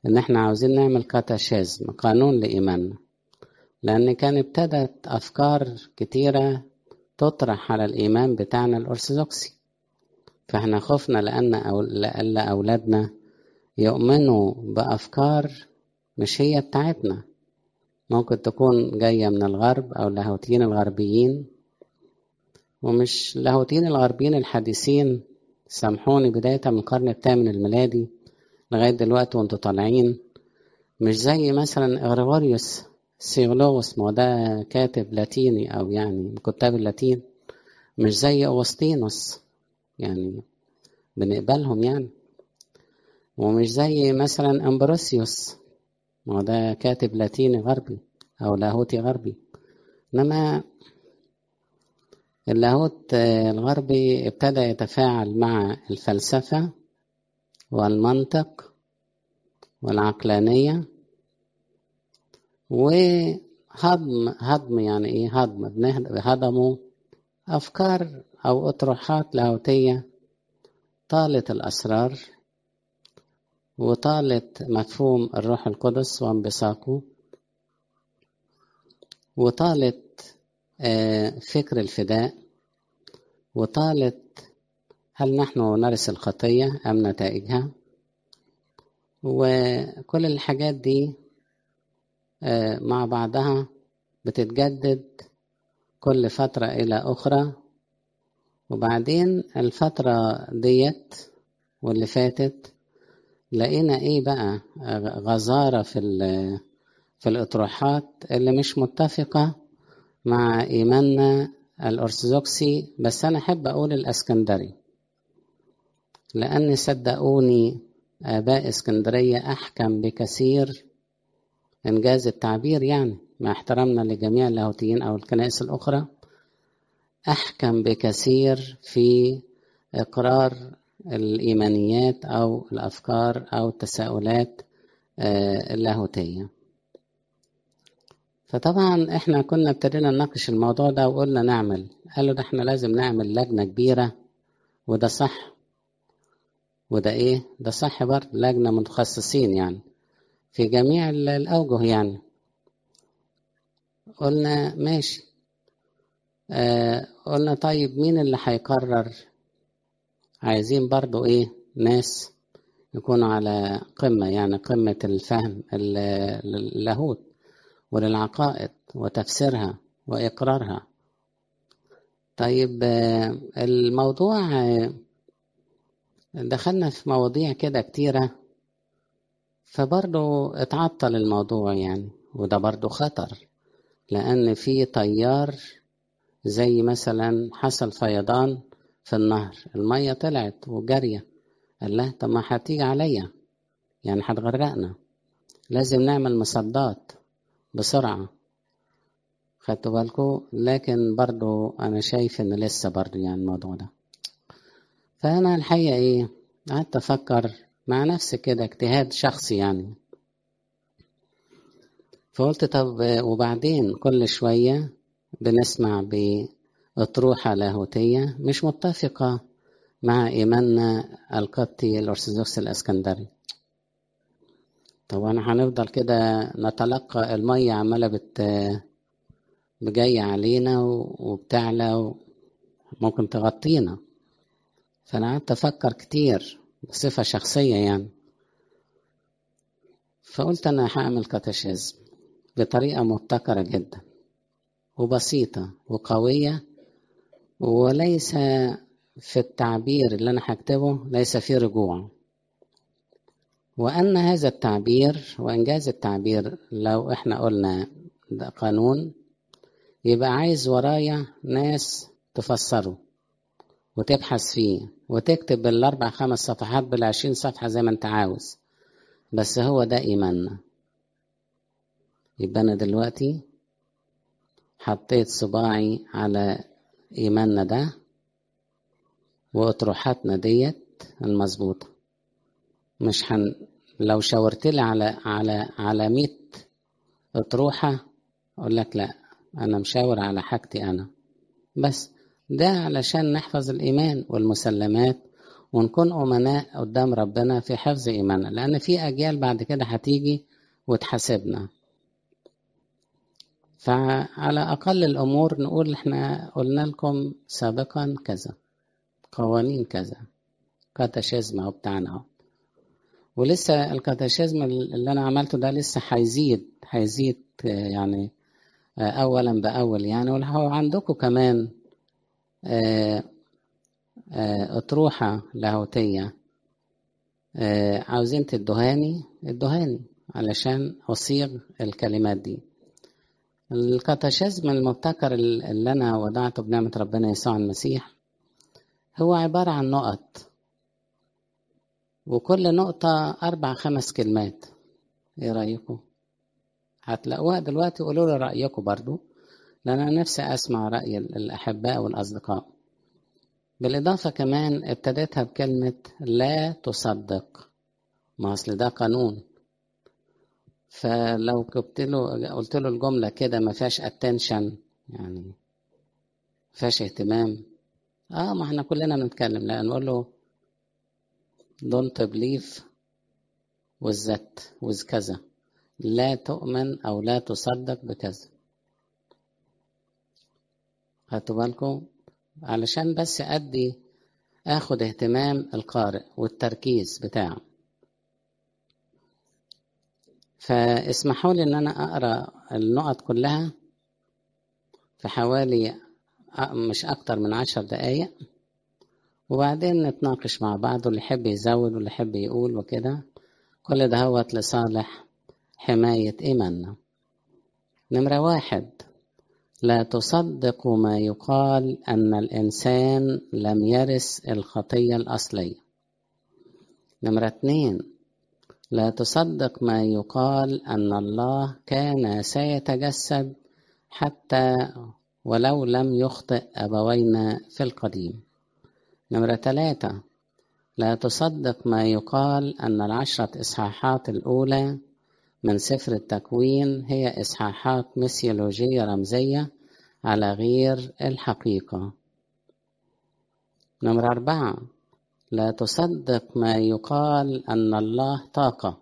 إن إحنا عاوزين نعمل كاتاشيزم قانون لإيماننا لأن كان ابتدت أفكار كتيرة تطرح على الإيمان بتاعنا الأرثوذكسي فإحنا خفنا لأن أو... لأن أولادنا يؤمنوا بأفكار مش هي بتاعتنا ممكن تكون جاية من الغرب أو لاهوتيين الغربيين ومش لاهوتيين الغربيين الحديثين سامحوني بداية من القرن الثامن الميلادي لغاية دلوقتي وانتوا طالعين مش زي مثلا إغريغوريوس سيغلوس ما ده كاتب لاتيني أو يعني من كتاب اللاتين مش زي أوسطينوس يعني بنقبلهم يعني ومش زي مثلا أمبروسيوس ما ده كاتب لاتيني غربي أو لاهوتي غربي إنما اللاهوت الغربي ابتدى يتفاعل مع الفلسفة والمنطق والعقلانية وهضم هضم يعني ايه هضم هضموا أفكار أو أطروحات لاهوتية طالت الأسرار وطالت مفهوم الروح القدس وانبثاقه وطالت فكر الفداء وطالت هل نحن نرث الخطية أم نتائجها وكل الحاجات دي مع بعضها بتتجدد كل فترة إلى أخرى وبعدين الفترة ديت واللي فاتت لقينا إيه بقى غزارة في في الأطروحات اللي مش متفقة مع إيماننا الأرثوذكسي بس أنا أحب أقول الأسكندري لأن صدقوني آباء اسكندرية أحكم بكثير إنجاز التعبير يعني مع احترامنا لجميع اللاهوتيين أو الكنائس الأخرى أحكم بكثير في إقرار الإيمانيات أو الأفكار أو التساؤلات اللاهوتية فطبعا احنا كنا ابتدينا نناقش الموضوع ده وقلنا نعمل قالوا ده احنا لازم نعمل لجنة كبيرة وده صح وده ايه ده صح برضه لجنة متخصصين يعني في جميع الأوجه يعني قلنا ماشي آه قلنا طيب مين اللي هيقرر عايزين برضو ايه ناس يكونوا على قمة يعني قمة الفهم اللاهوت وللعقائد وتفسيرها وإقرارها طيب آه الموضوع آه دخلنا في مواضيع كده كتيرة فبرضو اتعطل الموضوع يعني وده برضو خطر لأن في تيار زي مثلا حصل فيضان في النهر المية طلعت وجارية قال له طب ما هتيجي عليا يعني هتغرقنا لازم نعمل مصدات بسرعة خدتوا بالكم لكن برضو أنا شايف إن لسه برضو يعني الموضوع ده فأنا الحقيقة إيه قعدت أفكر مع نفسي كده اجتهاد شخصي يعني فقلت طب وبعدين كل شوية بنسمع بأطروحة لاهوتية مش متفقة مع إيماننا القبطي الأرثوذكسي الأسكندري طبعا هنفضل كده نتلقى المية عمالة بت جاية علينا وبتعلى وممكن تغطينا فأنا قعدت أفكر كتير بصفة شخصية يعني فقلت أنا هعمل كاتاشيزم بطريقة مبتكرة جدا وبسيطة وقوية وليس في التعبير اللي أنا هكتبه ليس فيه رجوع وأن هذا التعبير وإنجاز التعبير لو إحنا قلنا ده قانون يبقى عايز ورايا ناس تفسره وتبحث فيه وتكتب بالأربع خمس صفحات بالعشرين صفحة زي ما أنت عاوز بس هو ده إيماننا يبقى أنا دلوقتي حطيت صباعي على إيماننا ده وأطروحاتنا ديت المظبوطة مش حن لو شاورت لي على على على 100 أطروحة أقول لك لا أنا مشاور على حاجتي أنا بس ده علشان نحفظ الإيمان والمسلمات ونكون أمناء قدام ربنا في حفظ إيماننا لأن في أجيال بعد كده هتيجي وتحاسبنا فعلى أقل الأمور نقول إحنا قلنا لكم سابقا كذا قوانين كذا كاتاشيزم أهو بتاعنا أهو ولسه الكاتاشيزم اللي أنا عملته ده لسه هيزيد هيزيد يعني أولا بأول يعني وهو عندكم كمان أطروحة لاهوتية عاوزين تدهاني ادهاني علشان أصيغ الكلمات دي الكاتاشيزم المبتكر اللي أنا وضعته بنعمة ربنا يسوع المسيح هو عبارة عن نقط وكل نقطة أربع خمس كلمات إيه رأيكم؟ هتلاقوها دلوقتي قولوا لي رأيكم برضو لأن أنا نفسي أسمع رأي الأحباء والأصدقاء بالإضافة كمان ابتديتها بكلمة لا تصدق ما أصل ده قانون فلو كنت له قلت له الجملة كده ما فيهاش اتنشن يعني ما فيهاش اهتمام اه ما احنا كلنا بنتكلم لا نقول له don't believe with that with كذا لا تؤمن أو لا تصدق بكذا خدتوا بالكم علشان بس أدي أخد اهتمام القارئ والتركيز بتاعه فاسمحوا لي إن أنا أقرأ النقط كلها في حوالي مش أكتر من عشر دقايق وبعدين نتناقش مع بعض واللي يحب يزود واللي يحب يقول وكده كل ده هو لصالح حماية إيماننا نمرة واحد لا تصدق ما يقال أن الإنسان لم يرث الخطية الأصلية نمرة اتنين لا تصدق ما يقال أن الله كان سيتجسد حتى ولو لم يخطئ أبوينا في القديم نمرة ثلاثة لا تصدق ما يقال أن العشرة إصحاحات الأولى من سفر التكوين هي إصحاحات ميسيولوجية رمزية على غير الحقيقة نمرة أربعة لا تصدق ما يقال أن الله طاقة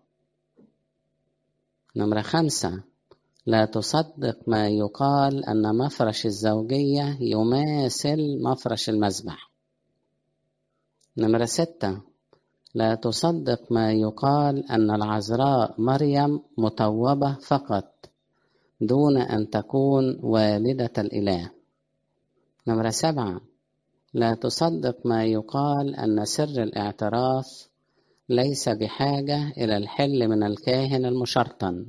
نمرة خمسة لا تصدق ما يقال أن مفرش الزوجية يماثل مفرش المذبح نمرة ستة لا تصدق ما يقال أن العذراء مريم مطوبة فقط دون أن تكون والدة الإله نمرة سبعة لا تصدق ما يقال أن سر الاعتراف ليس بحاجة إلى الحل من الكاهن المشرطن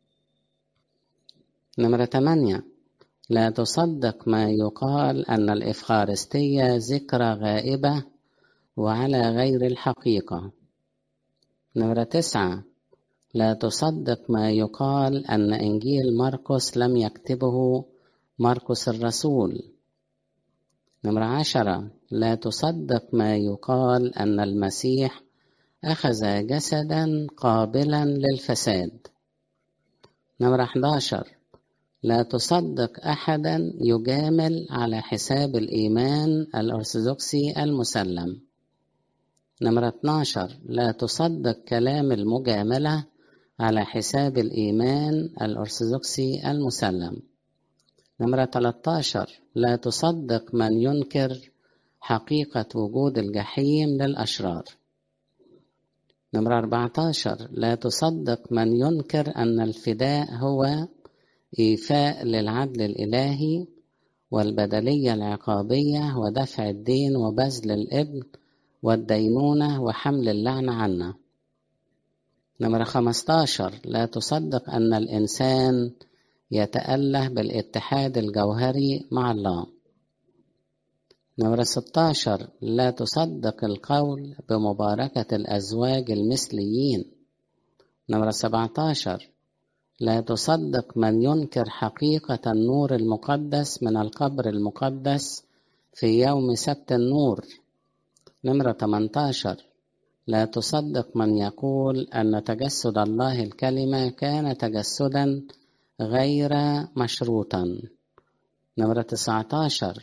نمرة ثمانية لا تصدق ما يقال أن الإفخارستية ذكرى غائبة وعلى غير الحقيقة نمرة تسعة لا تصدق ما يقال أن إنجيل مرقس لم يكتبه مرقس الرسول نمرة عشرة لا تصدق ما يقال أن المسيح أخذ جسدا قابلا للفساد نمرة 11 لا تصدق أحدا يجامل على حساب الإيمان الأرثوذكسي المسلم نمرة 12 لا تصدق كلام المجاملة على حساب الإيمان الأرثوذكسي المسلم نمرة 13 لا تصدق من ينكر حقيقة وجود الجحيم للأشرار نمرة 14 لا تصدق من ينكر أن الفداء هو إيفاء للعدل الإلهي والبدلية العقابية ودفع الدين وبذل الابن والدينونة وحمل اللعنة عنا نمرة 15 لا تصدق أن الإنسان يتأله بالاتحاد الجوهري مع الله نمرة 16 لا تصدق القول بمباركة الأزواج المثليين نمرة 17 لا تصدق من ينكر حقيقة النور المقدس من القبر المقدس في يوم سبت النور نمرة 18 لا تصدق من يقول أن تجسد الله الكلمة كان تجسدا غير مشروطا نمرة 19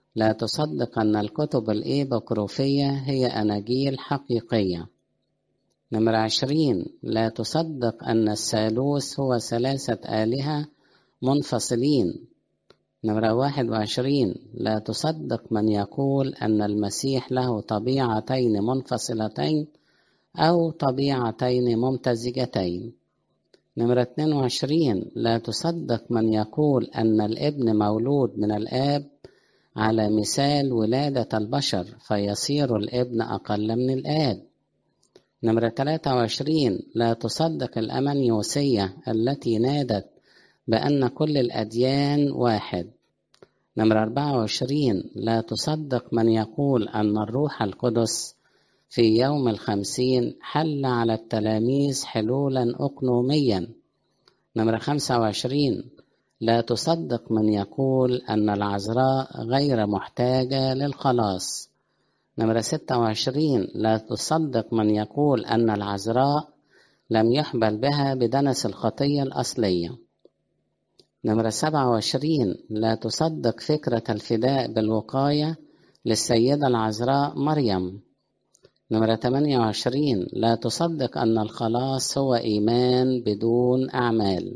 لا تصدق أن الكتب الإيبوكروفية هي أناجيل حقيقية نمرة عشرين لا تصدق أن الثالوث هو ثلاثة آلهة منفصلين نمرة واحد وعشرين لا تصدق من يقول أن المسيح له طبيعتين منفصلتين أو طبيعتين ممتزجتين نمرة 22 لا تصدق من يقول أن الابن مولود من الآب على مثال ولادة البشر فيصير الابن أقل من الآب نمرة 23 لا تصدق الأمنيوسية التي نادت بأن كل الأديان واحد نمرة 24 لا تصدق من يقول أن الروح القدس في يوم الخمسين حل على التلاميذ حلولا أقنوميا نمرة 25 لا تصدق من يقول أن العذراء غير محتاجة للخلاص نمرة 26 لا تصدق من يقول أن العذراء لم يحبل بها بدنس الخطية الأصلية نمرة 27 لا تصدق فكرة الفداء بالوقاية للسيدة العذراء مريم نمرة 28 لا تصدق أن الخلاص هو إيمان بدون أعمال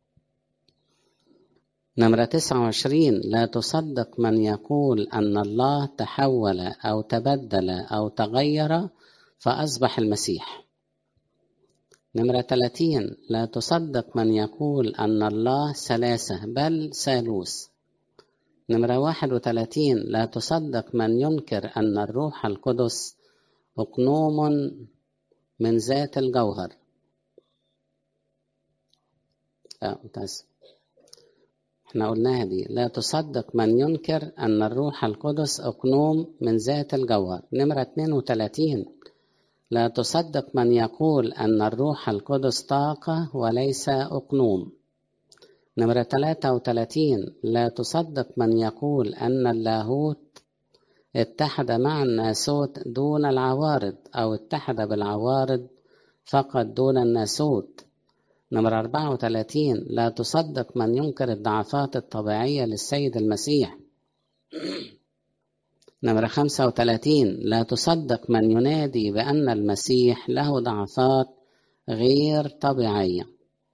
نمرة 29 لا تصدق من يقول أن الله تحول أو تبدل أو تغير فأصبح المسيح نمرة 30 لا تصدق من يقول أن الله ثلاثة بل ثالوث نمرة 31 لا تصدق من ينكر أن الروح القدس أقنوم من ذات الجوهر آه متأسف احنا قلناها دي لا تصدق من ينكر أن الروح القدس أقنوم من ذات الجوهر نمرة 32 لا تصدق من يقول أن الروح القدس طاقة وليس أقنوم نمرة 33 لا تصدق من يقول أن اللاهوت اتحد مع الناسوت دون العوارض أو اتحد بالعوارض فقط دون الناسوت نمرة 34 لا تصدق من ينكر الضعفات الطبيعية للسيد المسيح نمرة 35 لا تصدق من ينادي بأن المسيح له ضعفات غير طبيعية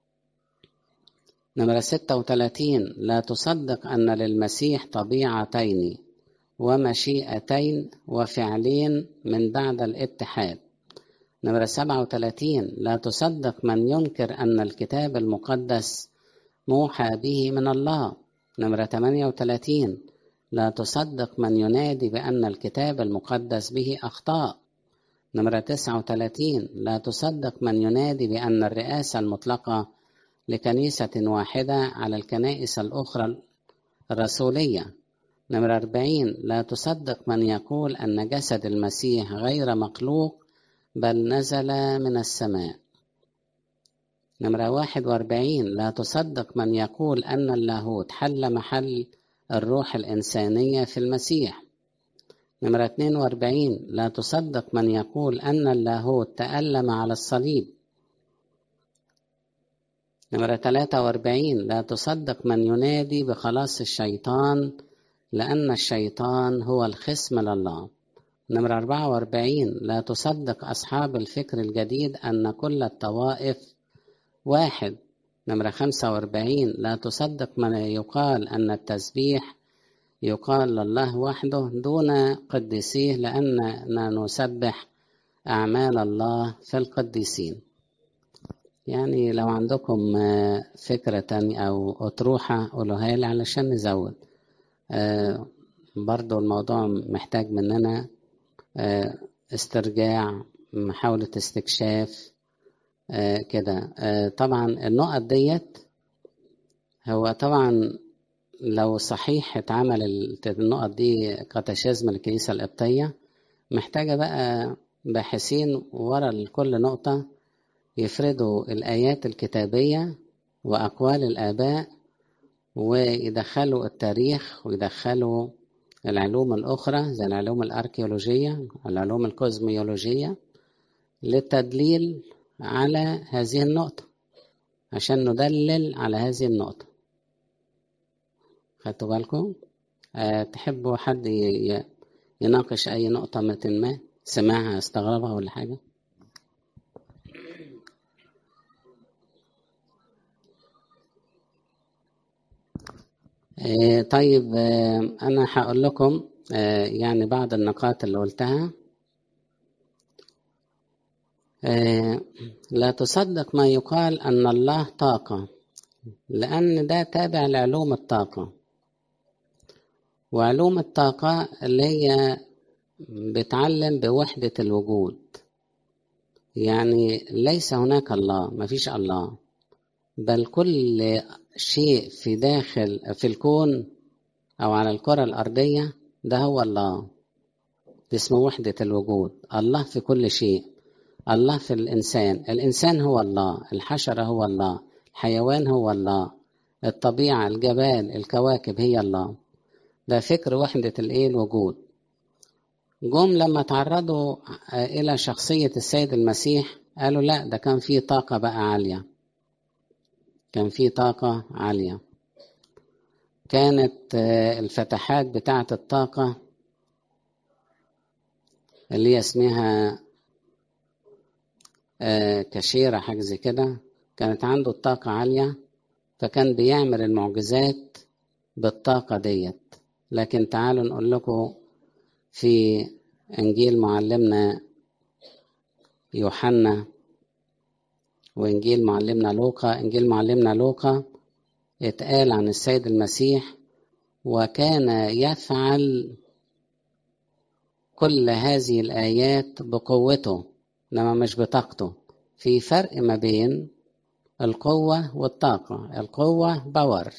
نمرة 36 لا تصدق أن للمسيح طبيعتين ومشيئتين وفعلين من بعد الاتحاد نمرة 37 لا تصدق من ينكر أن الكتاب المقدس موحى به من الله نمرة 38 لا تصدق من ينادي بأن الكتاب المقدس به أخطاء نمرة 39 لا تصدق من ينادي بأن الرئاسة المطلقة لكنيسة واحدة على الكنائس الأخرى الرسولية نمرة 40 لا تصدق من يقول أن جسد المسيح غير مخلوق بل نزل من السماء نمرة 41 لا تصدق من يقول أن اللاهوت حل محل الروح الإنسانية في المسيح نمرة 42 لا تصدق من يقول أن اللاهوت تألم على الصليب نمرة 43 لا تصدق من ينادي بخلاص الشيطان لأن الشيطان هو الخصم لله نمرة 44 لا تصدق أصحاب الفكر الجديد أن كل الطوائف واحد نمرة 45 لا تصدق من يقال أن التسبيح يقال لله وحده دون قديسيه لأننا نسبح أعمال الله في القديسين يعني لو عندكم فكرة تانية أو أطروحة قولوها لي علشان نزود آه برضو الموضوع محتاج مننا آه استرجاع محاولة استكشاف آه كده طبعا النقط ديت هو طبعا لو صحيح اتعمل النقط دي كاتاشيزم الكنيسة القبطية محتاجة بقى باحثين ورا كل نقطة يفردوا الآيات الكتابية وأقوال الآباء ويدخلوا التاريخ ويدخلوا العلوم الأخرى زي العلوم الأركيولوجية العلوم الكوزميولوجية للتدليل على هذه النقطة عشان ندلل على هذه النقطة خدتوا بالكم أه تحبوا حد يناقش أي نقطة مثل ما سمعها استغربها ولا حاجة أه طيب أه أنا هقول لكم يعني بعض النقاط اللي قلتها لا تصدق ما يقال أن الله طاقة لأن ده تابع لعلوم الطاقة وعلوم الطاقة اللي هي بتعلم بوحدة الوجود يعني ليس هناك الله ما فيش الله بل كل شيء في داخل في الكون أو على الكرة الأرضية ده هو الله اسمه وحدة الوجود الله في كل شيء الله في الإنسان الإنسان هو الله الحشرة هو الله الحيوان هو الله الطبيعة الجبال الكواكب هي الله ده فكر وحدة الإيه الوجود جم لما تعرضوا إلى شخصية السيد المسيح قالوا لا ده كان فيه طاقة بقى عالية كان فيه طاقة عالية كانت الفتحات بتاعة الطاقة اللي هي اسمها كشيرة حاجة زي كده كانت عنده الطاقة عالية فكان بيعمل المعجزات بالطاقة ديت لكن تعالوا نقول لكم في إنجيل معلمنا يوحنا وإنجيل معلمنا لوقا إنجيل معلمنا لوقا اتقال عن السيد المسيح وكان يفعل كل هذه الآيات بقوته إنما مش بطاقته في فرق ما بين القوة والطاقة القوة باور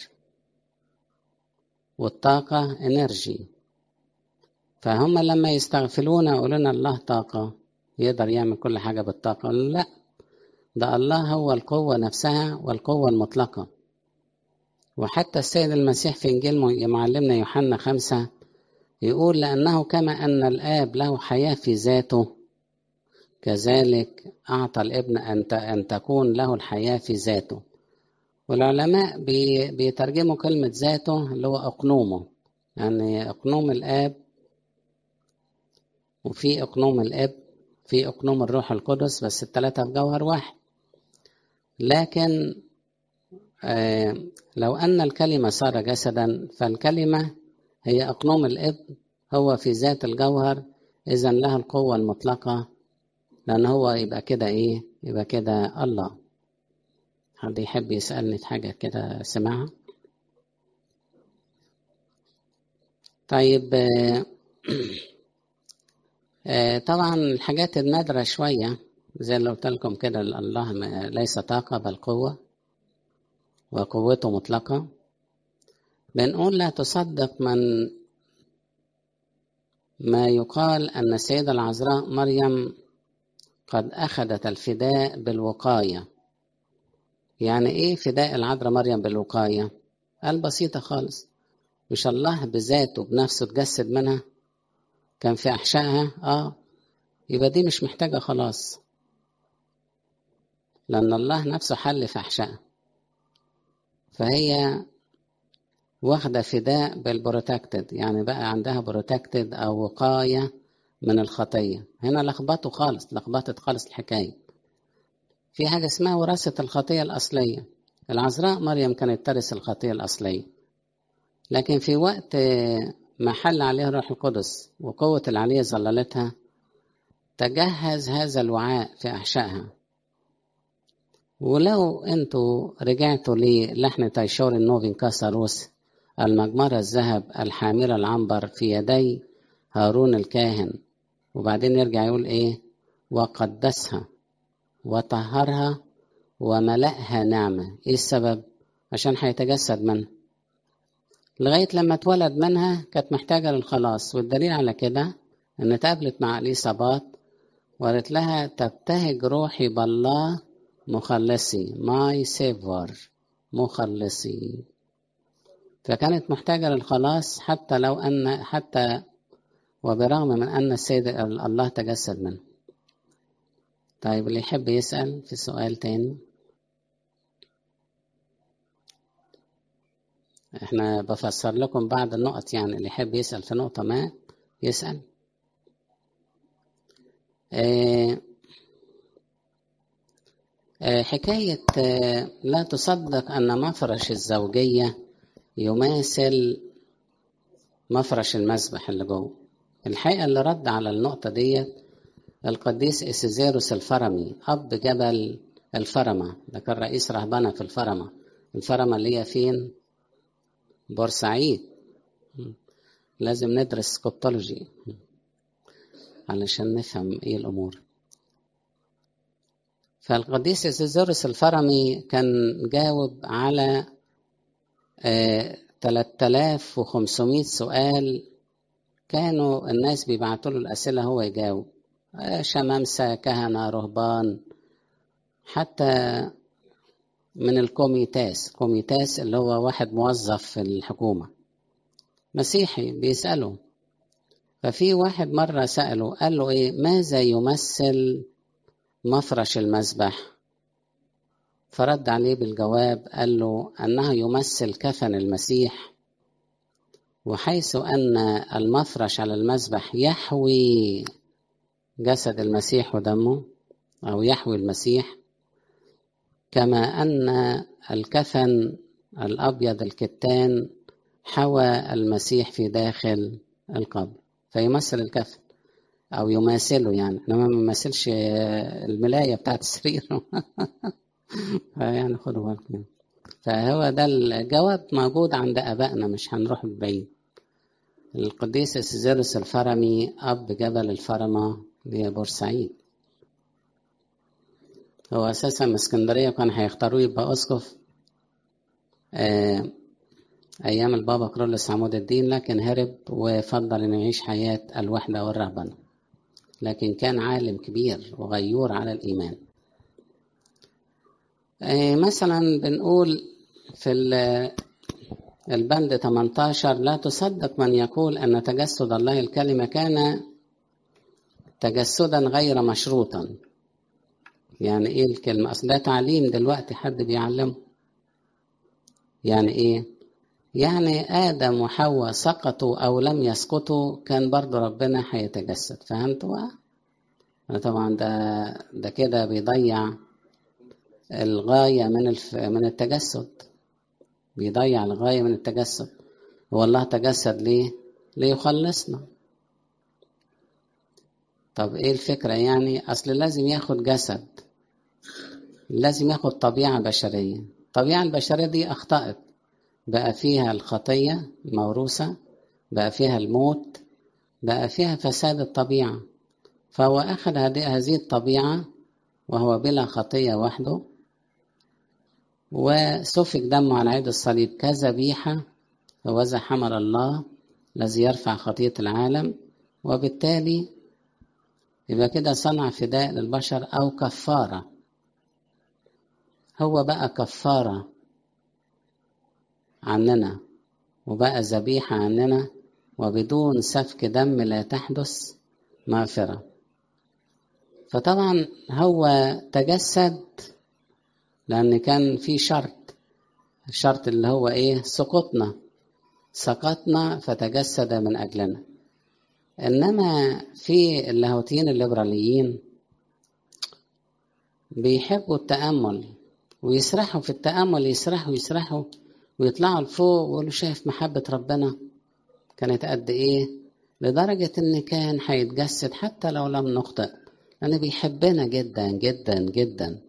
والطاقة انرجي فهم لما يستغفلون يقولون الله طاقة يقدر يعمل كل حاجة بالطاقة لا ده الله هو القوة نفسها والقوة المطلقة وحتى السيد المسيح في إنجيل معلمنا يوحنا خمسة يقول لأنه كما أن الآب له حياة في ذاته كذلك أعطى الابن أن تكون له الحياة في ذاته والعلماء بيترجموا كلمة ذاته اللي هو أقنومه يعني أقنوم الآب وفي أقنوم الآب في أقنوم الروح القدس بس الثلاثة في جوهر واحد لكن آه لو أن الكلمة صار جسدا فالكلمة هي أقنوم الابن هو في ذات الجوهر إذا لها القوة المطلقة لأن هو يبقى كده إيه يبقى كده الله حد يحب يسألني في حاجة كده سمعها طيب آه طبعا الحاجات النادرة شوية زي اللي قلت لكم كده الله ليس طاقة بل قوة وقوته مطلقة بنقول لا تصدق من ما يقال أن السيدة العذراء مريم قد أخذت الفداء بالوقاية يعني إيه فداء العذراء مريم بالوقاية؟ قال بسيطة خالص مش الله بذاته بنفسه تجسد منها كان في أحشائها آه يبقى دي مش محتاجة خلاص لأن الله نفسه حل في أحشائها فهي واخدة فداء بالبروتكتد يعني بقى عندها بروتكتد أو وقاية من الخطية هنا لخبطوا خالص لخبطت خالص الحكاية في حاجة اسمها وراثة الخطية الأصلية العذراء مريم كانت ترث الخطية الأصلية لكن في وقت ما حل عليها الروح القدس وقوة العلية ظللتها تجهز هذا الوعاء في أحشائها ولو انتوا رجعتوا للحن تيشور النوفين كاساروس المجمرة الذهب الحاملة العنبر في يدي هارون الكاهن وبعدين يرجع يقول ايه وقدسها وطهرها وملأها نعمة ايه السبب عشان هيتجسد منها لغاية لما اتولد منها كانت محتاجة للخلاص والدليل على كده ان اتقابلت مع اليصابات وقالت لها تبتهج روحي بالله مخلصي ماي سيفور مخلصي فكانت محتاجة للخلاص حتى لو أن حتى وبرغم من أن السيد الله تجسد منه طيب اللي يحب يسأل في سؤال تاني احنا بفسر لكم بعض النقط يعني اللي يحب يسأل في نقطة ما يسأل اه اه حكاية اه لا تصدق أن مفرش الزوجية يماثل مفرش المسبح اللي جوه الحقيقة اللي رد على النقطة ديت القديس إسيزيروس الفرمي أب جبل الفرمة ده كان رئيس رهبنة في الفرمة الفرمة اللي هي فين؟ بورسعيد لازم ندرس كوبتولوجي علشان نفهم ايه الامور فالقديس إسيزيروس الفرمي كان جاوب على آه 3500 سؤال كانوا الناس بيبعتوا له الأسئلة هو يجاوب شمامسة كهنة رهبان حتى من الكوميتاس كوميتاس اللي هو واحد موظف في الحكومة مسيحي بيسأله ففي واحد مرة سأله قال له إيه ماذا يمثل مفرش المسبح فرد عليه بالجواب قال له أنه يمثل كفن المسيح وحيث أن المفرش على المسبح يحوي جسد المسيح ودمه أو يحوي المسيح كما أن الكفن الأبيض الكتان حوى المسيح في داخل القبر فيمثل الكفن أو يماثله يعني إنما ما يمثلش الملاية بتاعت السرير يعني خدوا بالكم فهو ده الجواب موجود عند آبائنا مش هنروح بعيد القديس سيزيروس الفرمي أب جبل الفرمة لبورسعيد هو أساسا من اسكندرية كان هيختاروه يبقى أسقف آه أيام البابا كرولس عمود الدين لكن هرب وفضل إنه يعيش حياة الوحدة والرهبنة لكن كان عالم كبير وغيور على الإيمان آه مثلا بنقول في البند 18 لا تصدق من يقول أن تجسد الله الكلمة كان تجسدا غير مشروطا يعني ايه الكلمة اصل ده تعليم دلوقتي حد بيعلمه يعني ايه يعني ادم وحواء سقطوا او لم يسقطوا كان برضو ربنا هيتجسد فهمتوا بقى طبعا ده ده كده بيضيع الغاية من الف... من التجسد بيضيع الغاية من التجسد هو الله تجسد ليه ليخلصنا طب ايه الفكرة يعني اصل لازم ياخد جسد لازم ياخد طبيعة بشرية الطبيعة البشرية دي اخطأت بقى فيها الخطية موروثة بقى فيها الموت بقى فيها فساد الطبيعة فهو أخذ هذه الطبيعة وهو بلا خطية وحده وسفك دمه على عيد الصليب كذبيحة وذا حمل الله الذي يرفع خطية العالم وبالتالي يبقى كده صنع فداء للبشر أو كفارة هو بقى كفارة عننا وبقى ذبيحة عننا وبدون سفك دم لا تحدث مغفرة فطبعا هو تجسد لأن كان في شرط الشرط اللي هو إيه سقطنا سقطنا فتجسد من أجلنا إنما في اللاهوتيين الليبراليين بيحبوا التأمل ويسرحوا في التأمل يسرحوا يسرحوا ويطلعوا لفوق ويقولوا شايف محبة ربنا كانت قد إيه لدرجة إن كان هيتجسد حتى لو لم نخطئ لأنه بيحبنا جدا جدا جدا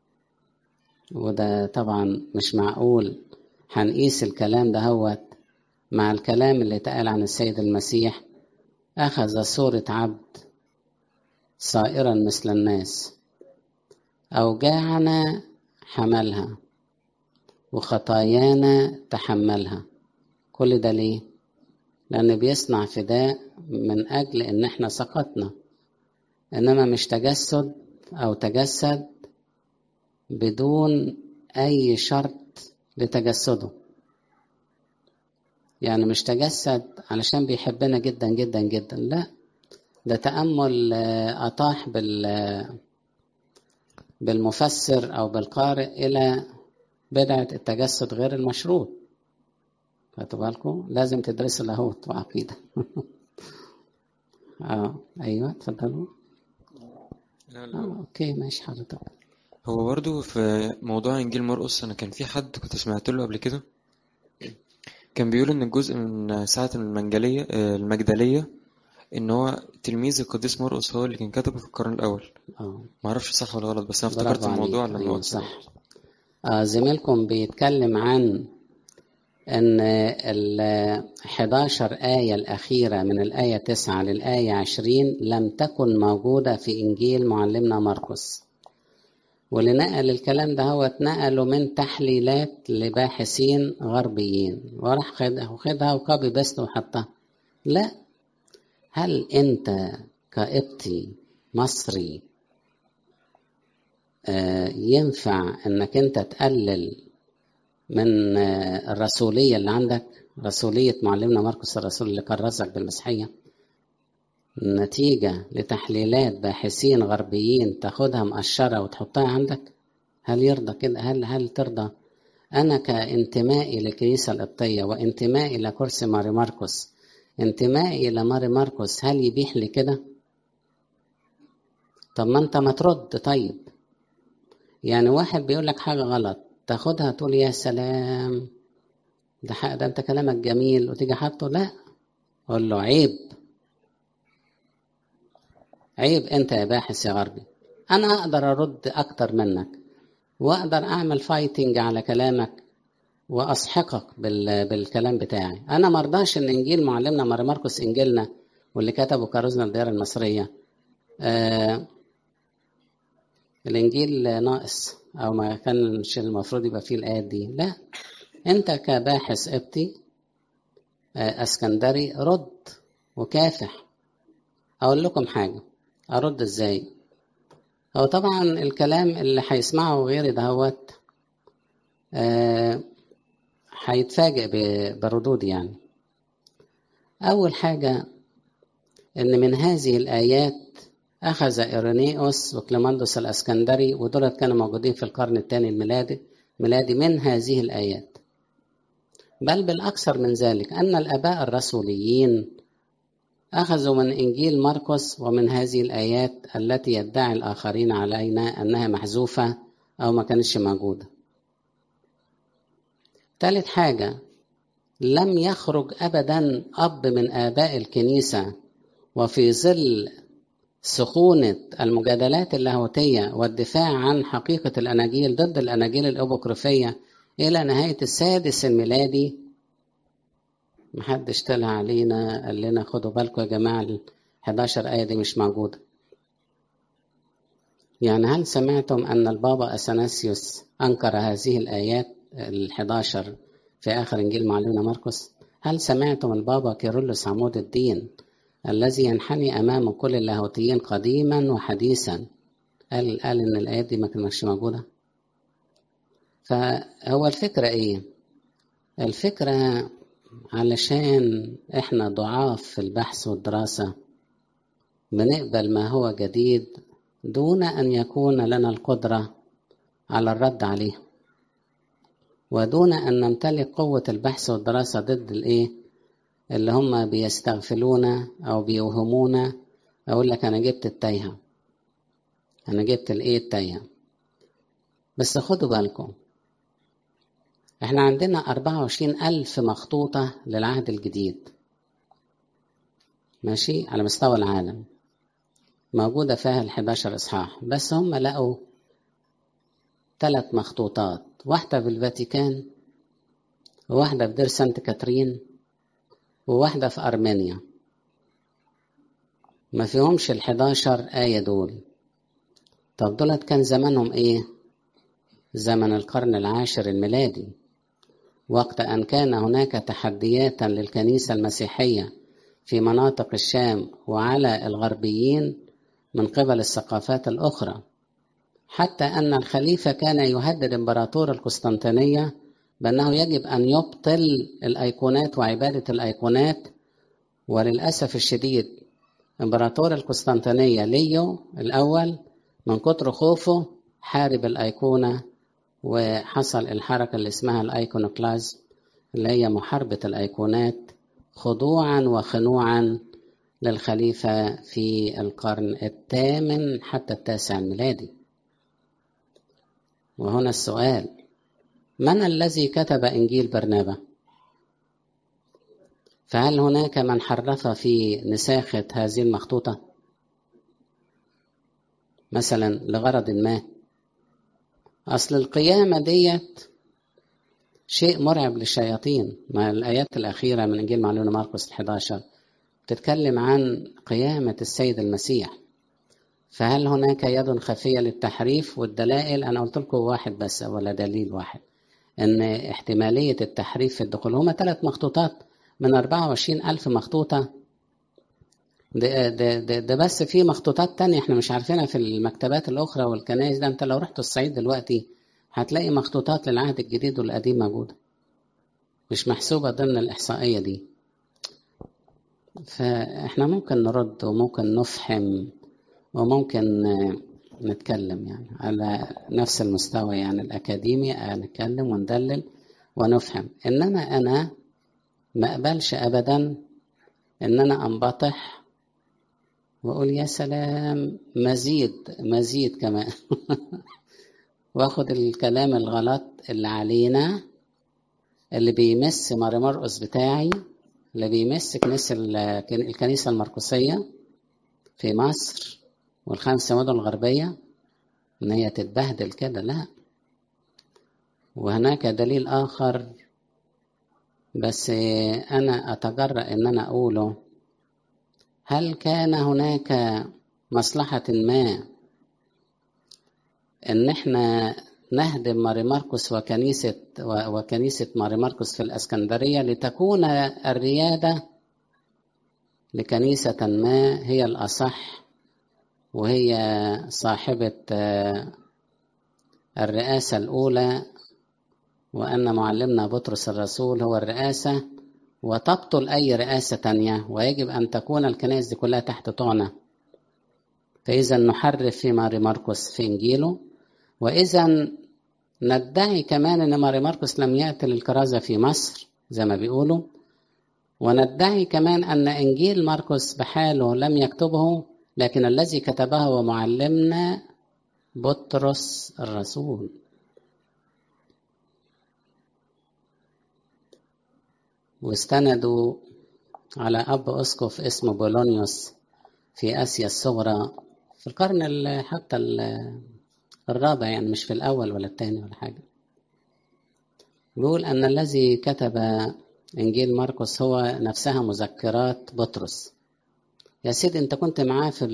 وده طبعا مش معقول هنقيس الكلام ده هوت مع الكلام اللي اتقال عن السيد المسيح أخذ صورة عبد صائرا مثل الناس أوجاعنا حملها وخطايانا تحملها كل ده ليه؟ لأن بيصنع فداء من أجل إن إحنا سقطنا إنما مش تجسد أو تجسد بدون أي شرط لتجسده يعني مش تجسد علشان بيحبنا جدا جدا جدا لا ده تأمل أطاح بال بالمفسر أو بالقارئ إلى بدعة التجسد غير المشروط خدتوا بالكم لازم تدرسوا لاهوت وعقيدة اه ايوه اتفضلوا لا لا اه اوكي ماشي حضرتك هو برضو في موضوع إنجيل مرقس أنا كان في حد كنت سمعت له قبل كده كان بيقول إن الجزء من ساعة المنجلية آه، المجدلية إن هو تلميذ القديس مرقس هو اللي كان كتبه في القرن الأول اه معرفش صح ولا غلط بس أنا افتكرت برافو الموضوع عليك لما ايوه قلت صح آه زميلكم بيتكلم عن ان ال 11 آية الأخيرة من الآية 9 للآية 20 لم تكن موجودة في إنجيل معلمنا مرقس واللي نقل الكلام ده هو اتنقله من تحليلات لباحثين غربيين وراح خدها وخدها وكوبي بيست وحطها لا هل انت كقبطي مصري آه، ينفع انك انت تقلل من آه، الرسولية اللي عندك رسولية معلمنا مرقس الرسول اللي كرزك بالمسيحية نتيجة لتحليلات باحثين غربيين تاخدها مقشرة وتحطها عندك هل يرضى كده هل هل ترضى أنا كانتمائي للكنيسة القبطية وانتمائي لكرسي ماري ماركوس انتمائي لماري ماركوس هل يبيح لي كده؟ طب ما انت ما ترد طيب يعني واحد بيقول لك حاجة غلط تاخدها تقول يا سلام ده حق ده انت كلامك جميل وتيجي حاطه لا قول له عيب عيب انت يا باحث يا غربي انا اقدر ارد اكتر منك واقدر اعمل فايتنج على كلامك واسحقك بال... بالكلام بتاعي انا مرضاش ان انجيل معلمنا ماري ماركوس انجيلنا واللي كتبه كاروزنا الديار المصريه آه الانجيل ناقص او ما كانش المفروض يبقى فيه الايات دي لا انت كباحث قبطي آه اسكندري رد وكافح اقول لكم حاجه ارد ازاي هو طبعا الكلام اللي هيسمعه غيري دهوت آه، هيتفاجئ ب- بردودي يعني أول حاجة إن من هذه الآيات أخذ إيرينيوس وكليماندوس الأسكندري ودولت كانوا موجودين في القرن الثاني الميلادي ميلادي من هذه الآيات بل بالأكثر من ذلك أن الآباء الرسوليين أخذوا من إنجيل مرقس ومن هذه الآيات التي يدعي الآخرين علينا أنها محذوفة أو ما كانتش موجودة ثالث حاجة لم يخرج أبدا أب من آباء الكنيسة وفي ظل سخونة المجادلات اللاهوتية والدفاع عن حقيقة الأناجيل ضد الأناجيل الأبوكريفية إلى نهاية السادس الميلادي محدش طلع علينا قال لنا خدوا بالكم يا جماعة ال 11 آية دي مش موجودة يعني هل سمعتم أن البابا أثناسيوس أنكر هذه الآيات ال 11 في آخر إنجيل معلمنا مرقس؟ هل سمعتم البابا كيرلس عمود الدين الذي ينحني أمام كل اللاهوتيين قديما وحديثا قال قال إن الآيات دي ما كانتش موجودة؟ فهو الفكرة إيه؟ الفكرة علشان إحنا ضعاف في البحث والدراسة بنقبل ما هو جديد دون أن يكون لنا القدرة على الرد عليه ودون أن نمتلك قوة البحث والدراسة ضد الإيه اللي هم بيستغفلونا أو بيوهمونا أقول لك أنا جبت التايهة أنا جبت الإيه التايهة بس خدوا بالكم إحنا عندنا أربعة وعشرين ألف مخطوطة للعهد الجديد ماشي على مستوى العالم موجودة فيها الحداشر إصحاح بس هم لقوا ثلاث مخطوطات واحدة في الفاتيكان وواحدة في دير سانت كاترين وواحدة في أرمينيا ما فيهمش الحداشر آية دول طب دولت كان زمانهم إيه؟ زمن القرن العاشر الميلادي وقت أن كان هناك تحديات للكنيسة المسيحية في مناطق الشام وعلى الغربيين من قبل الثقافات الأخرى حتى أن الخليفة كان يهدد إمبراطور القسطنطينية بأنه يجب أن يبطل الأيقونات وعبادة الأيقونات وللأسف الشديد إمبراطور القسطنطينية ليو الأول من كتر خوفه حارب الأيقونة وحصل الحركة اللي اسمها الأيقونوكلازم اللي هي محاربة الأيقونات خضوعا وخنوعا للخليفة في القرن الثامن حتى التاسع الميلادي وهنا السؤال من الذي كتب إنجيل برنابا؟ فهل هناك من حرف في نساخة هذه المخطوطة؟ مثلا لغرض ما أصل القيامة ديت شيء مرعب للشياطين مع الآيات الأخيرة من إنجيل معلومة مرقس 11 تتكلم عن قيامة السيد المسيح فهل هناك يد خفية للتحريف والدلائل أنا قلت لكم واحد بس ولا دليل واحد إن احتمالية التحريف في الدخول هما ثلاث مخطوطات من 24 ألف مخطوطة ده, ده, ده, ده بس في مخطوطات تانية احنا مش عارفينها في المكتبات الأخرى والكنائس ده انت لو رحت الصعيد دلوقتي هتلاقي مخطوطات للعهد الجديد والقديم موجودة مش محسوبة ضمن الإحصائية دي فاحنا ممكن نرد وممكن نفحم وممكن نتكلم يعني على نفس المستوى يعني الأكاديمي نتكلم وندلل ونفهم إنما أنا ما أقبلش أبدا إن أنا أنبطح وأقول يا سلام مزيد مزيد كمان واخد الكلام الغلط اللي علينا اللي بيمس ماري مرقس بتاعي اللي بيمس كنيسة الكنيسة المرقسية في مصر والخمس مدن الغربية إن هي تتبهدل كده لا وهناك دليل آخر بس أنا أتجرأ إن أنا أقوله هل كان هناك مصلحة ما إن إحنا نهدم ماري ماركوس وكنيسة وكنيسة ماري ماركوس في الإسكندرية لتكون الريادة لكنيسة ما هي الأصح وهي صاحبة الرئاسة الأولى وأن معلمنا بطرس الرسول هو الرئاسة وتبطل أي رئاسة تانية ويجب أن تكون الكنائس دي كلها تحت طعنة فإذا نحرف في ماري ماركوس في إنجيله وإذا ندعي كمان أن ماري ماركوس لم يأتي للكرازة في مصر زي ما بيقولوا وندعي كمان أن إنجيل ماركوس بحاله لم يكتبه لكن الذي كتبه هو معلمنا بطرس الرسول واستندوا على أب أسقف اسمه بولونيوس في آسيا الصغرى في القرن حتى الرابع يعني مش في الأول ولا الثاني ولا حاجة بيقول أن الذي كتب إنجيل مرقس هو نفسها مذكرات بطرس يا سيدي أنت كنت معاه في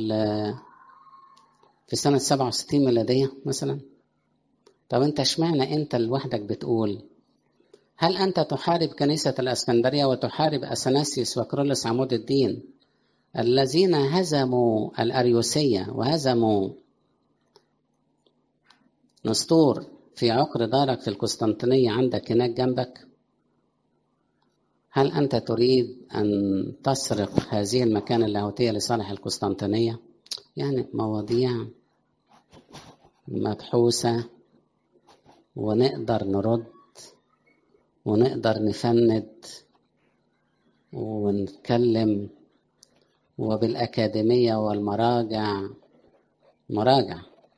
في سنة 67 ميلادية مثلا طب أنت اشمعنى أنت لوحدك بتقول هل أنت تحارب كنيسة الأسكندرية وتحارب أثناسيوس وكرولس عمود الدين الذين هزموا الأريوسية وهزموا نسطور في عقر دارك في القسطنطينية عندك هناك جنبك هل أنت تريد أن تسرق هذه المكان اللاهوتية لصالح القسطنطينية يعني مواضيع مبحوثة ونقدر نرد ونقدر نفند ونتكلم وبالأكاديمية والمراجع مراجع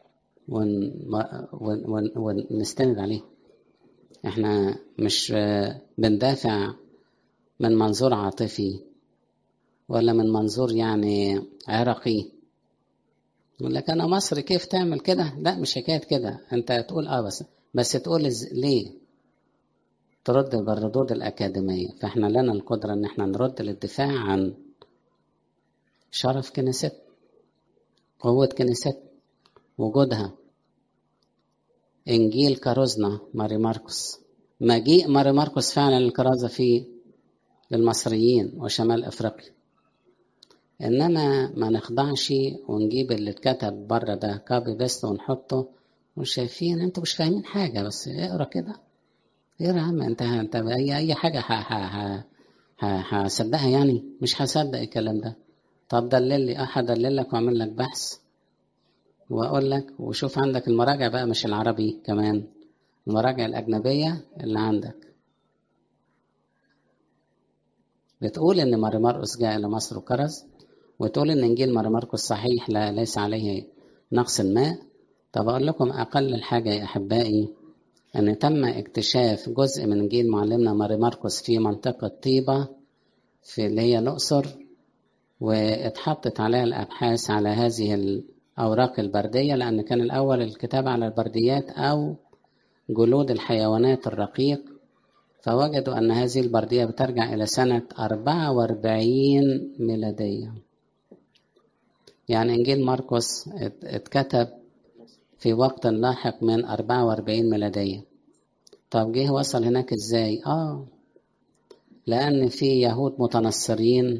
ونستند عليه احنا مش بندافع من منظور عاطفي ولا من منظور يعني عرقي يقول لك انا مصري كيف تعمل كده لا مش حكايه كده انت تقول اه بس بس تقول ليه ترد بالردود الأكاديمية فإحنا لنا القدرة إن إحنا نرد للدفاع عن شرف كنيست قوة كنيست وجودها إنجيل كاروزنا ماري ماركوس مجيء ماري ماركوس فعلا الكرازة فيه للمصريين وشمال أفريقيا إنما ما نخضعش ونجيب اللي اتكتب بره ده كابي بيست ونحطه مش شايفين انتوا مش فاهمين حاجة بس اقرا كده ايه يا عم انت انت اي اي حاجه هصدقها يعني مش هصدق الكلام ده طب دلل لي اه هدلل لك واعمل لك بحث واقول لك وشوف عندك المراجع بقى مش العربي كمان المراجع الاجنبيه اللي عندك بتقول ان ماري مرقس جاء الى مصر وكرز وتقول ان انجيل ماري مرقس صحيح لا ليس عليه نقص الماء طب اقول لكم اقل الحاجه يا احبائي ان تم اكتشاف جزء من انجيل معلمنا ماري مرقس في منطقه طيبه في اللي هي الاقصر واتحطت عليها الابحاث على هذه الاوراق البرديه لان كان الاول الكتاب على البرديات او جلود الحيوانات الرقيق فوجدوا أن هذه البردية بترجع إلى سنة 44 ميلادية يعني إنجيل مرقس اتكتب في وقت لاحق من 44 ميلادية طب جه وصل هناك ازاي؟ اه لأن في يهود متنصرين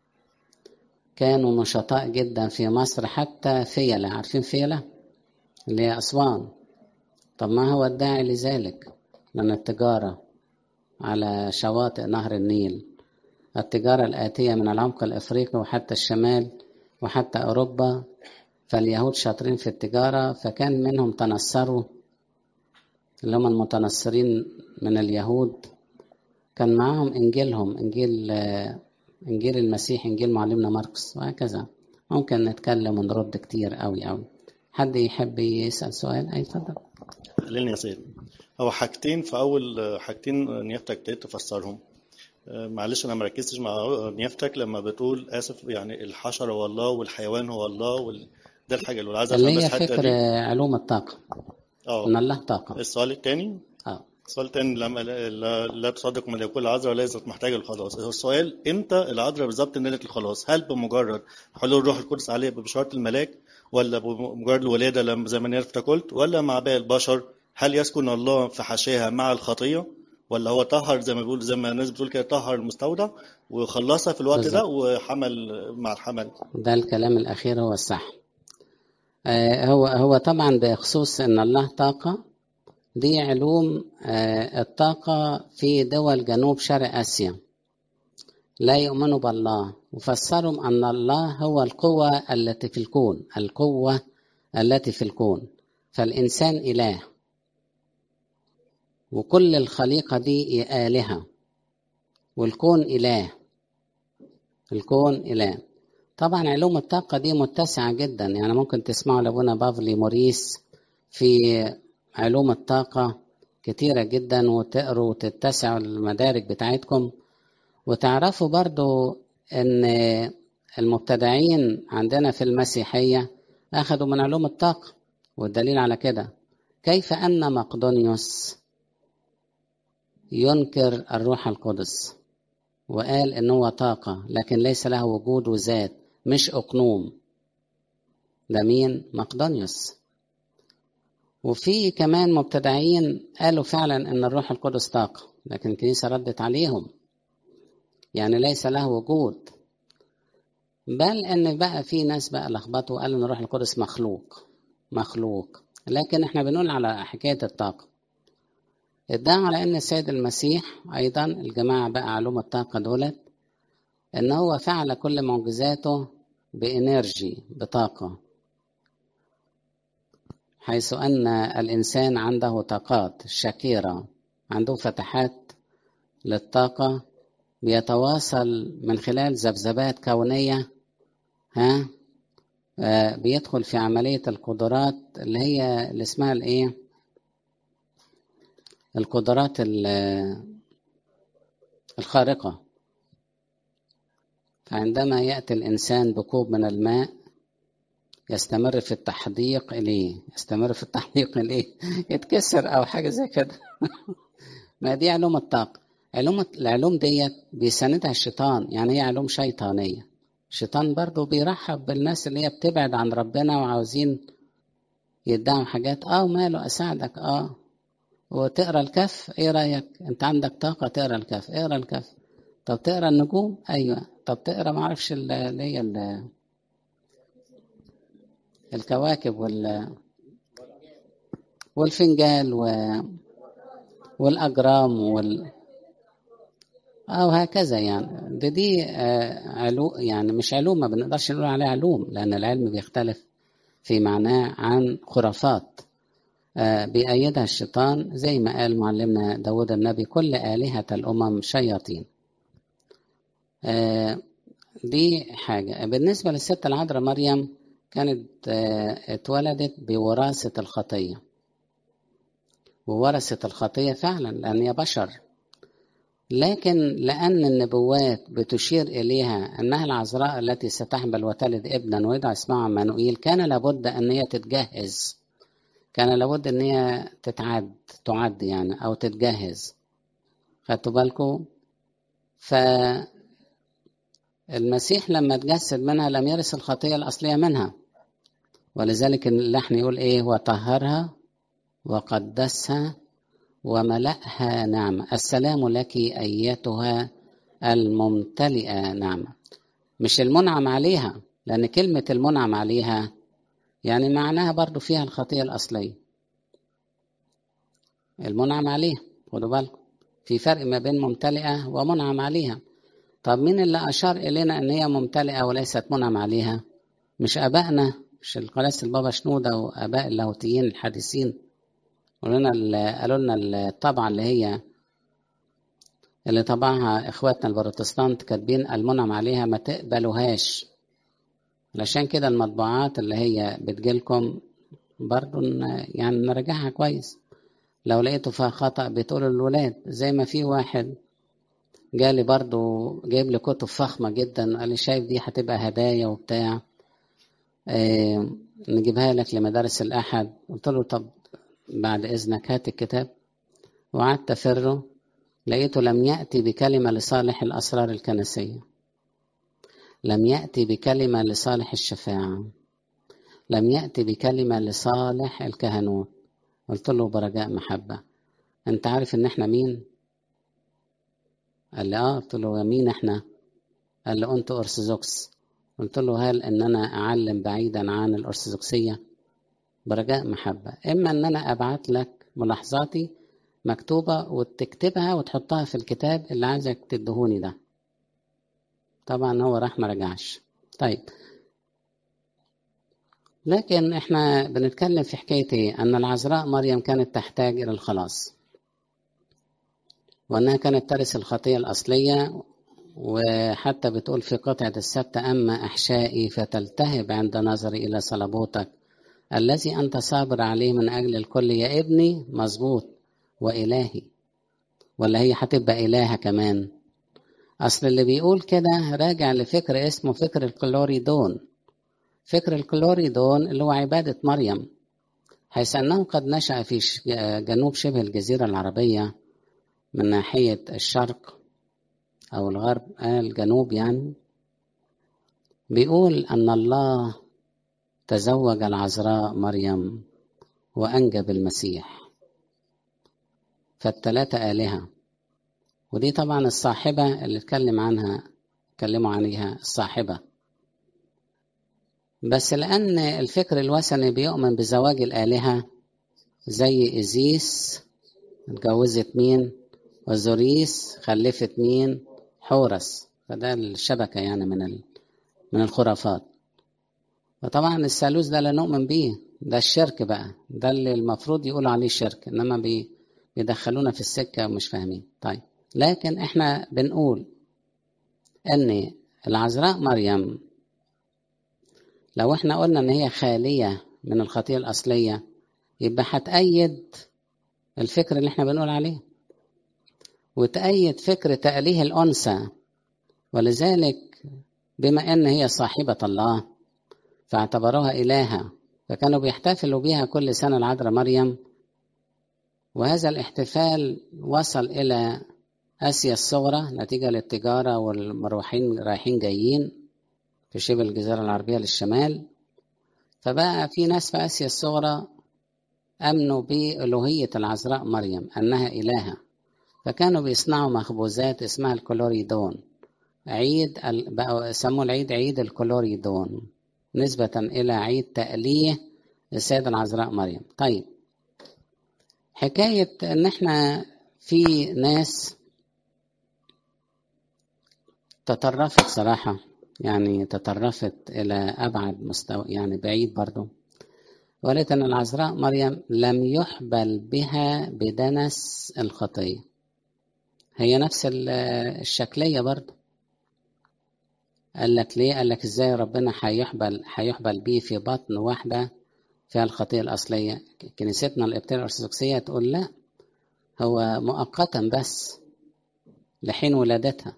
كانوا نشطاء جدا في مصر حتى فيلة عارفين فيلة؟ اللي هي أسوان طب ما هو الداعي لذلك؟ لأن التجارة على شواطئ نهر النيل التجارة الآتية من العمق الأفريقي وحتى الشمال وحتى أوروبا فاليهود شاطرين في التجارة فكان منهم تنصروا اللي هم المتنصرين من اليهود كان معاهم إنجيلهم إنجيل إنجيل المسيح إنجيل معلمنا مرقس وهكذا ممكن نتكلم ونرد كتير قوي قوي حد يحب يسأل سؤال أي اتفضل خليني يا سيد هو حاجتين في اول حاجتين نيافتك ابتديت تفسرهم معلش انا ما ركزتش مع نيافتك لما بتقول اسف يعني الحشره هو الله والحيوان هو الله وال... ده الحاجه اللي عايز اللي افهم هي بس الحته فكر دي علوم الطاقة اه إن الله طاقة السؤال الثاني اه السؤال الثاني لما لا, لا تصدق من يقول العذراء ليست محتاجه للخلاص هو السؤال امتى العذراء بالظبط نالت الخلاص هل بمجرد حلول الروح القدس عليها ببشاره الملاك ولا بمجرد الولاده لما زي ما نيافتك قلت ولا مع باقي البشر هل يسكن الله في حاشاها مع الخطيه ولا هو طهر زي ما بيقول زي ما الناس بتقول كده طهر المستودع وخلصها في الوقت ده وحمل مع الحمل ده الكلام الأخير هو الصح آه هو هو طبعا بخصوص إن الله طاقة دي علوم آه الطاقة في دول جنوب شرق آسيا لا يؤمنوا بالله وفسروا أن الله هو القوة التي في الكون القوة التي في الكون فالإنسان إله وكل الخليقة دي آلهة والكون إله الكون إله طبعا علوم الطاقة دي متسعة جدا يعني ممكن تسمعوا لأبونا بافلي موريس في علوم الطاقة كتيرة جدا وتقروا وتتسعوا المدارك بتاعتكم وتعرفوا برضو ان المبتدعين عندنا في المسيحية أخذوا من علوم الطاقة والدليل على كده كيف أن مقدونيوس ينكر الروح القدس وقال إن هو طاقة لكن ليس له وجود وذات مش أقنوم ده مين؟ مقدونيوس وفي كمان مبتدعين قالوا فعلا إن الروح القدس طاقة لكن الكنيسة ردت عليهم يعني ليس له وجود بل ان بقى في ناس بقى لخبطوا وقالوا ان الروح القدس مخلوق مخلوق لكن احنا بنقول على حكايه الطاقه ادعوا على ان السيد المسيح ايضا الجماعه بقى علوم الطاقه دولت ان هو فعل كل معجزاته بانرجي بطاقه حيث ان الانسان عنده طاقات شكيره عنده فتحات للطاقه بيتواصل من خلال ذبذبات كونية ها آه بيدخل في عملية القدرات اللي هي اللي اسمها الايه القدرات الخارقة فعندما يأتي الإنسان بكوب من الماء يستمر في التحديق إليه يستمر في التحديق إليه يتكسر أو حاجة زي كده ما دي علوم الطاقة علوم العلوم ديت بيساندها الشيطان يعني هي علوم شيطانية الشيطان برضه بيرحب بالناس اللي هي بتبعد عن ربنا وعاوزين يدعوا حاجات اه ماله اساعدك اه وتقرا الكف ايه رايك انت عندك طاقه تقرا الكف اقرا الكف طب تقرا النجوم ايوه طب تقرا ما اعرفش اللي هي الكواكب وال والفنجال و والاجرام وال أو هكذا يعني ده دي علوم يعني مش علوم ما بنقدرش نقول عليها علوم لأن العلم بيختلف في معناه عن خرافات بيأيدها الشيطان زي ما قال معلمنا داود النبي كل آلهة الأمم شياطين آه دي حاجة بالنسبة للست العذراء مريم كانت آه اتولدت بوراثة الخطية وورثت الخطية فعلا لأن هي بشر لكن لأن النبوات بتشير إليها أنها العذراء التي ستحمل وتلد ابنا ويدعى اسمه عمانوئيل كان لابد أن هي تتجهز كان لابد أن هي تتعد تعد يعني أو تتجهز خدتوا بالكم فالمسيح لما تجسد منها لم يرث الخطية الأصلية منها ولذلك اللحن يقول إيه وطهرها وقدسها وملأها نعمة السلام لك أيتها الممتلئة نعمة مش المنعم عليها لأن كلمة المنعم عليها يعني معناها برضو فيها الخطية الأصلية المنعم عليها خدوا بالكم في فرق ما بين ممتلئة ومنعم عليها طب مين اللي أشار إلينا أن هي ممتلئة وليست منعم عليها مش أبائنا مش القداسة البابا شنودة وآباء اللاهوتيين الحديثين قالوا لنا قالوا لنا الطبعة اللي هي اللي طبعها اخواتنا البروتستانت كاتبين المنعم عليها ما تقبلوهاش علشان كده المطبوعات اللي هي بتجيلكم برضو يعني نراجعها كويس لو لقيتوا فيها خطأ بتقولوا للولاد زي ما في واحد جالي برضو جايب لي كتب فخمة جدا قال لي شايف دي هتبقى هدايا وبتاع اه نجيبها لك لمدارس الأحد قلت له طب بعد إذنك هات الكتاب وقعدت أفره لقيته لم يأتي بكلمة لصالح الأسرار الكنسية لم يأتي بكلمة لصالح الشفاعة لم يأتي بكلمة لصالح الكهنوت قلت له برجاء محبة أنت عارف إن إحنا مين؟ قال لي آه قلت له مين إحنا؟ قال لي أنت أرثوذكس قلت له هل إن أنا أعلم بعيدا عن الأرثوذكسية؟ برجاء محبة إما إن أنا أبعت لك ملاحظاتي مكتوبة وتكتبها وتحطها في الكتاب اللي عايزك تدهوني ده طبعا هو راح ما رجعش طيب لكن احنا بنتكلم في حكاية ايه ان العذراء مريم كانت تحتاج الى الخلاص وانها كانت ترث الخطية الاصلية وحتى بتقول في قطعة السبت أما أحشائي فتلتهب عند نظري إلى صلبوتك الذي أنت صابر عليه من أجل الكل يا ابني مظبوط وإلهي ولا هي هتبقى إلهة كمان أصل اللي بيقول كده راجع لفكر اسمه فكر الكلوريدون فكر الكلوريدون اللي هو عبادة مريم حيث أنه قد نشأ في جنوب شبه الجزيرة العربية من ناحية الشرق أو الغرب آه الجنوب يعني بيقول أن الله تزوج العذراء مريم وأنجب المسيح فالتلاتة آلهة ودي طبعا الصاحبة اللي اتكلم عنها اتكلموا عنها الصاحبة بس لأن الفكر الوثني بيؤمن بزواج الآلهة زي إزيس اتجوزت مين وزوريس خلفت مين حورس فده الشبكة يعني من من الخرافات وطبعا الثالوث ده لا نؤمن بيه ده الشرك بقى ده اللي المفروض يقولوا عليه شرك انما بي بيدخلونا في السكة ومش فاهمين طيب لكن احنا بنقول ان العذراء مريم لو احنا قلنا ان هي خالية من الخطية الأصلية يبقى هتأيد الفكر اللي احنا بنقول عليه وتأيد فكر تأليه الأنثى ولذلك بما ان هي صاحبة الله فاعتبروها إلهة فكانوا بيحتفلوا بها كل سنة العذراء مريم وهذا الاحتفال وصل إلى آسيا الصغرى نتيجة للتجارة والمروحين رايحين جايين في شبه الجزيرة العربية للشمال فبقى في ناس في آسيا الصغرى أمنوا بألوهية العذراء مريم أنها إلهة فكانوا بيصنعوا مخبوزات اسمها الكلوريدون عيد بقوا سموا العيد عيد الكلوريدون نسبة إلى عيد تأليه السيدة العذراء مريم طيب حكاية إن إحنا في ناس تطرفت صراحة يعني تطرفت إلى أبعد مستوى يعني بعيد برضو وقالت أن العذراء مريم لم يحبل بها بدنس الخطية هي نفس الشكلية برضو قال لك ليه قال لك ازاي ربنا هيحبل هيحبل بيه في بطن واحدة فيها الخطية الأصلية كنيستنا الإبتدائية الأرثوذكسية تقول لا هو مؤقتا بس لحين ولادتها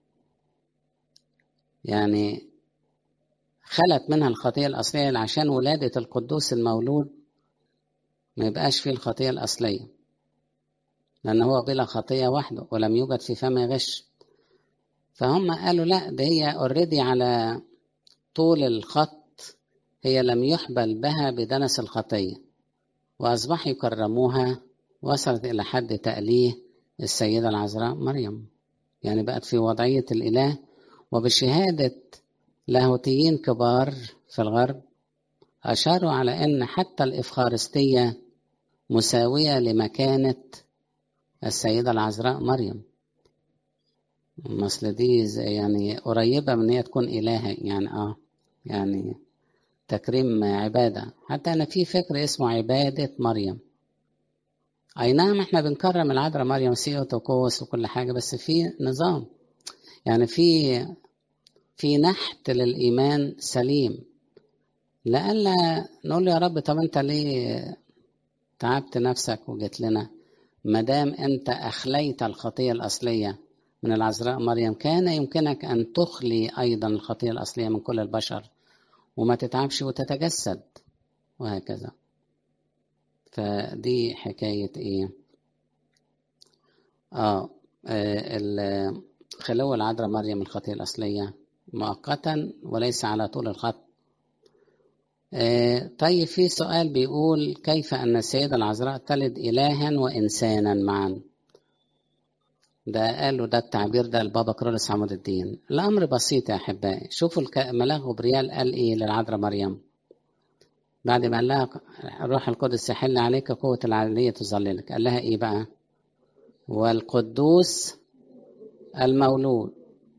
يعني خلت منها الخطية الأصلية عشان ولادة القدوس المولود ما يبقاش فيه الخطية الأصلية لأن هو بلا خطية وحده ولم يوجد في فمه غش فهم قالوا لا ده هي اوريدي على طول الخط هي لم يحبل بها بدنس الخطية وأصبح يكرموها وصلت إلى حد تأليه السيدة العذراء مريم يعني بقت في وضعية الإله وبشهادة لاهوتيين كبار في الغرب أشاروا على أن حتى الإفخارستية مساوية لمكانة السيدة العذراء مريم مثل دي يعني قريبة من هي تكون إلهة يعني آه يعني تكريم عبادة حتى أنا في فكر اسمه عبادة مريم أي نعم إحنا بنكرم العذراء مريم سيوتوكوس وكل حاجة بس في نظام يعني في في نحت للإيمان سليم لألا نقول يا رب طب أنت ليه تعبت نفسك وجيت لنا مدام أنت أخليت الخطية الأصلية من العذراء مريم كان يمكنك أن تخلي أيضا الخطية الأصلية من كل البشر وما تتعبش وتتجسد وهكذا فدي حكاية إيه آه, آه خلو العذراء مريم الخطية الأصلية مؤقتا وليس على طول الخط آه طيب في سؤال بيقول كيف أن السيدة العذراء تلد إلها وإنسانا معا ده قالوا ده التعبير ده البابا كرولس عمود الدين الأمر بسيط يا أحبائي شوفوا الملاك غبريال قال إيه للعذراء مريم بعد ما قال لها الروح القدس يحل عليك قوة العلية تظللك قال لها إيه بقى والقدوس المولود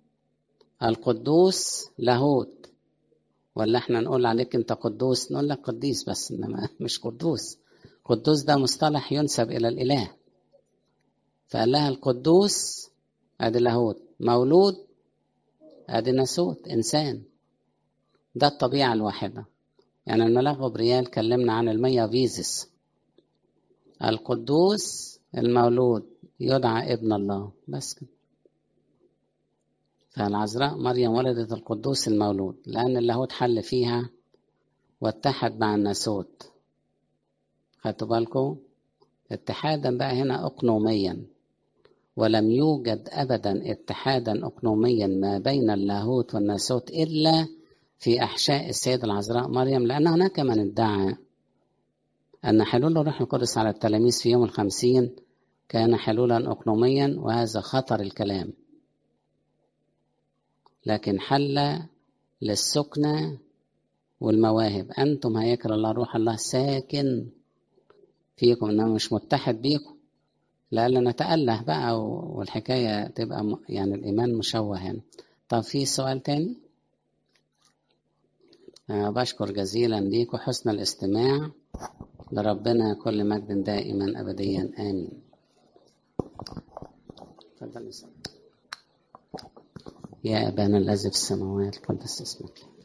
القدوس لاهوت ولا احنا نقول عليك انت قدوس نقول لك قديس بس انما مش قدوس قدوس ده مصطلح ينسب الى الاله فقال لها القدوس ادي لاهوت مولود ادي ناسوت انسان ده الطبيعه الواحده يعني الملاك غبريال كلمنا عن المية فيزيس القدوس المولود يدعى ابن الله بس كده فالعذراء مريم ولدت القدوس المولود لأن اللاهوت حل فيها واتحد مع الناسوت خدتوا بالكم اتحادا بقى هنا أقنوميا ولم يوجد أبدا اتحادا أقنوميا ما بين اللاهوت والناسوت إلا في أحشاء السيدة العذراء مريم لأن هناك من ادعى أن حلول الروح القدس على التلاميذ في يوم الخمسين كان حلولا أقنوميا وهذا خطر الكلام لكن حل للسكنة والمواهب أنتم هيكل الله روح الله ساكن فيكم إنما مش متحد بيكم لألا نتأله بقى والحكاية تبقى يعني الإيمان مشوه هنا طب في سؤال تاني أه بشكر جزيلا ليك وحسن الاستماع لربنا كل مجد دائما أبديا آمين تفضل يا أبانا الذي في السماوات قدس اسمك